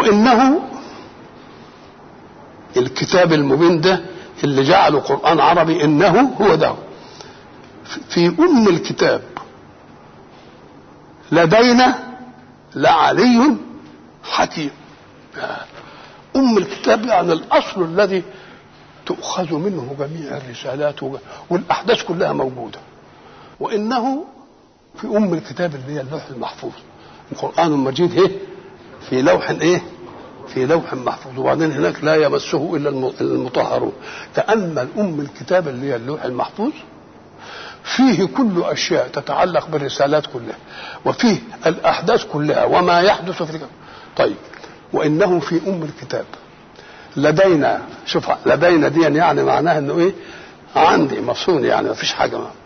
وانه الكتاب المبين ده اللي جعله قران عربي انه هو ده في ام الكتاب لدينا لعلي حكيم ام الكتاب يعني الاصل الذي تؤخذ منه جميع الرسالات والاحداث كلها موجوده وانه في ام الكتاب اللي هي اللوح المحفوظ القران المجيد ايه في لوح ايه في لوح محفوظ وبعدين هناك لا يمسه الا المطهرون تامل ام الكتاب اللي هي اللوح المحفوظ فيه كل اشياء تتعلق بالرسالات كلها وفيه الاحداث كلها وما يحدث في الكتاب طيب وانه في ام الكتاب لدينا شوف لدينا دي يعني معناها انه ايه عندي مصون يعني ما فيش حاجه ما.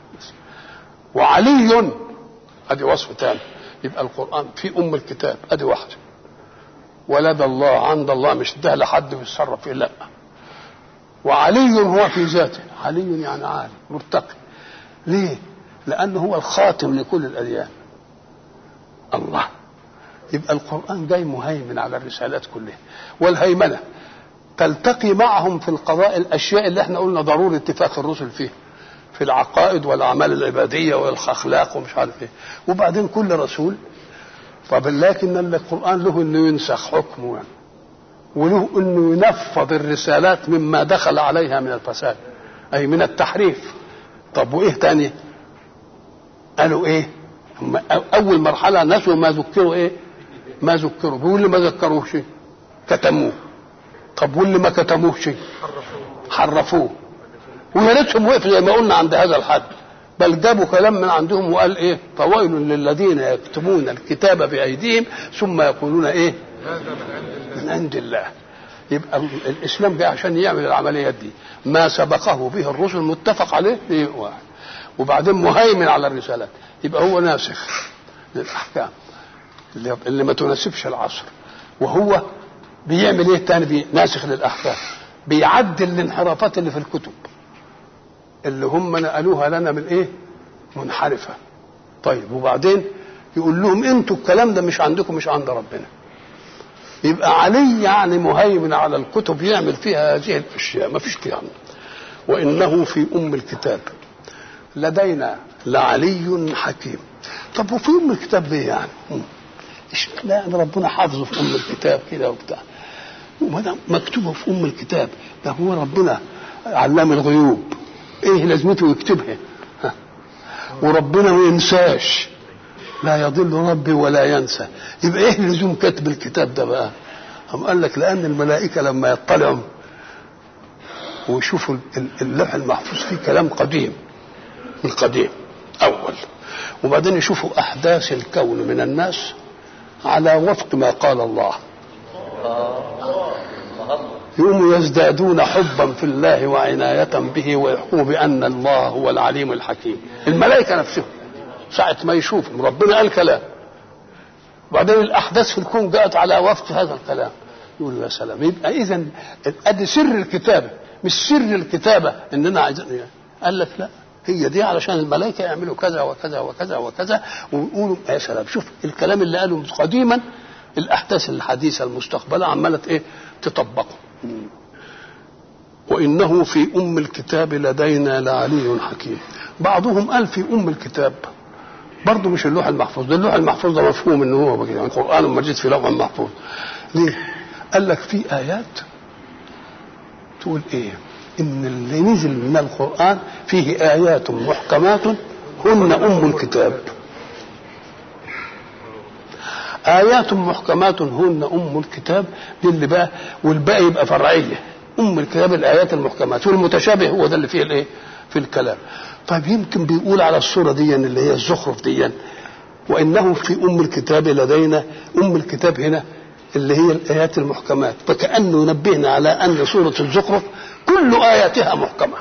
وعلي ادي وصف تاني يبقى القران في ام الكتاب ادي واحده ولدى الله عند الله مش ده لحد يتصرف فيه لا وعلي هو في ذاته علي يعني عالي مرتقي ليه لانه هو الخاتم لكل الاديان الله يبقى القران جاي مهيمن على الرسالات كلها والهيمنه تلتقي معهم في القضاء الاشياء اللي احنا قلنا ضروري اتفاق الرسل فيه في العقائد والاعمال العباديه والاخلاق ومش عارف ايه وبعدين كل رسول طب لكن القران له انه ينسخ حكمه يعني وله انه ينفض الرسالات مما دخل عليها من الفساد اي من التحريف طب وايه تاني قالوا ايه اول مرحله نسوا ما ذكروا ايه ما ذكروا واللي ما ذكروش كتموه طب واللي ما كتموهش حرفوه ويا ريتهم وقفوا زي ما قلنا عند هذا الحد بل جابوا كلام من عندهم وقال ايه فويل للذين يكتبون الكتاب بايديهم ثم يقولون ايه من عند الله يبقى الاسلام جاي عشان يعمل العمليات دي ما سبقه به الرسل متفق عليه في واحد وبعدين مهيمن على الرسالات يبقى هو ناسخ للاحكام اللي, اللي ما تناسبش العصر وهو بيعمل ايه تاني ناسخ للاحكام بيعدل الانحرافات اللي في الكتب اللي هم نقلوها لنا من ايه منحرفه طيب وبعدين يقول لهم انتوا الكلام ده مش عندكم مش عند ربنا يبقى علي يعني مهيمن على الكتب يعمل فيها هذه الاشياء ما فيش كلام وانه في ام الكتاب لدينا لعلي حكيم طب وفي ام الكتاب ليه يعني اشمعنى يعني ربنا حافظه في ام الكتاب كده وبتاع وما دام مكتوبه في ام الكتاب ده هو ربنا علام الغيوب ايه لازمته يكتبها ها. وربنا ما ينساش لا يضل ربي ولا ينسى يبقى ايه لزوم كتب الكتاب ده بقى هم قال لك لان الملائكه لما يطلعوا ويشوفوا اللوح المحفوظ فيه كلام قديم القديم اول وبعدين يشوفوا احداث الكون من الناس على وفق ما قال الله يوم يزدادون حبا في الله وعناية به ويحكموا بأن الله هو العليم الحكيم الملائكة نفسهم ساعة ما يشوفهم ربنا قال كلام وبعدين الأحداث في الكون جاءت على وفق هذا الكلام يقول يا سلام يبقى إذا أدي سر الكتابة مش سر الكتابة إننا عايزين قال لك لا هي دي علشان الملائكة يعملوا كذا وكذا وكذا وكذا ويقولوا يا سلام شوف الكلام اللي قاله قديما الأحداث الحديثة المستقبلة عمالة إيه تطبقه وإنه في أم الكتاب لدينا لعلي حكيم بعضهم قال في أم الكتاب برضه مش اللوح المحفوظ ده اللوح المحفوظ ده مفهوم ان هو يعني القران المجيد في لوح محفوظ ليه قال لك في ايات تقول ايه ان اللي نزل من القران فيه ايات محكمات هن ام الكتاب آيات محكمات هن أم الكتاب دي اللي بقى والباقي يبقى فرعية أم الكتاب الآيات المحكمات والمتشابه هو ده اللي فيه الإيه؟ في الكلام طيب يمكن بيقول على الصورة دي اللي هي الزخرف دي وإنه في أم الكتاب لدينا أم الكتاب هنا اللي هي الآيات المحكمات فكأنه ينبهنا على أن سورة الزخرف كل آياتها محكمة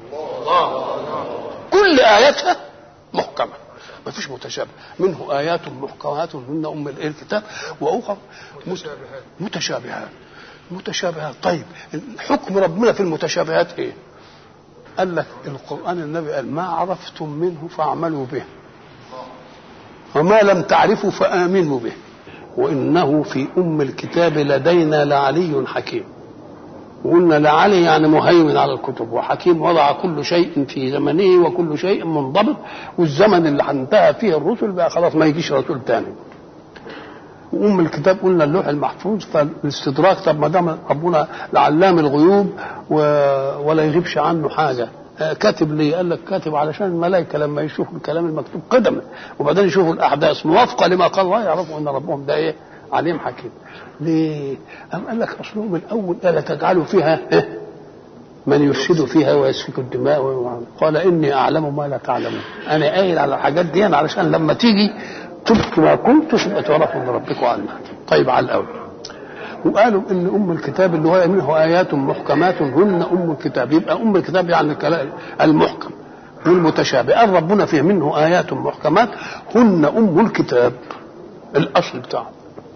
كل آياتها محكمة ما فيش متشابه منه آيات محكمات هن أم الكتاب وأخرى متشابهات متشابهات طيب حكم ربنا في المتشابهات إيه قال لك القرآن النبي قال ما عرفتم منه فاعملوا به وما لم تعرفوا فآمنوا به وإنه في أم الكتاب لدينا لعلي حكيم وقلنا لعلي يعني مهيمن على الكتب وحكيم وضع كل شيء في زمنه وكل شيء منضبط والزمن اللي انتهى فيه الرسل بقى خلاص ما يجيش رسول تاني وام الكتاب قلنا اللوح المحفوظ فالاستدراك طب ما دام ربنا العلام الغيوب و... ولا يغيبش عنه حاجه كاتب ليه؟ قال لك كاتب علشان الملائكه لما يشوفوا الكلام المكتوب قدما وبعدين يشوفوا الاحداث موافقه لما قال الله يعرفوا ان ربهم ده ايه؟ عليم حكيم. ليه؟ أم قال لك اصلهم الاول قال تجعلوا فيها إيه؟ من يفسد فيها ويسفك الدماء قال اني اعلم ما لا تعلمون. انا قايل على الحاجات دي علشان لما تيجي تبت ما كنت تبقى تعرفوا من ربكم عنها. طيب على الاول. وقالوا ان ام الكتاب اللي هو منه ايات محكمات هن ام الكتاب يبقى ام الكتاب يعني الكلام المحكم والمتشابه قال ربنا فيه منه ايات محكمات هن ام الكتاب الاصل بتاعه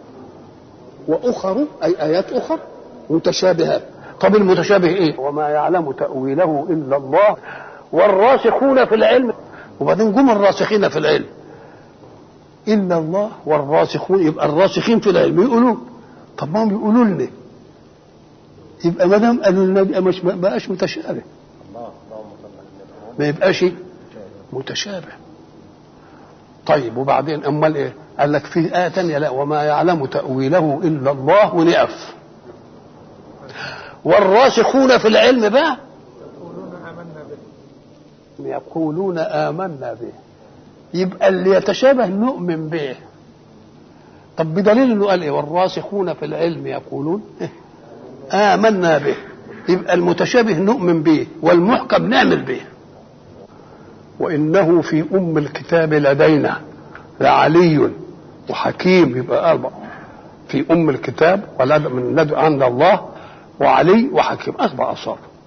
واخر اي ايات اخر متشابهات طب المتشابه ايه وما يعلم تاويله الا الله والراسخون في العلم وبعدين جم الراسخين في العلم الا الله والراسخون يبقى الراسخين في العلم يقولون طب ما هم بيقولوا لنا يبقى ما دام قالوا لنا يبقى مش ما بقاش متشابه ما يبقاش متشابه طيب وبعدين امال ايه قال لك في ايه ثانيه لا وما يعلم تاويله الا الله ونقف والراسخون في العلم بقى يقولون امنا به يبقى اللي يتشابه نؤمن به طب بدليل انه قال ايه والراسخون في العلم يقولون آمنا به يبقى المتشابه نؤمن به والمحكم نعمل به وإنه في أم الكتاب لدينا لعلي وحكيم يبقى أربع في أم الكتاب ولد من لدى عند الله وعلي وحكيم أربع أصابع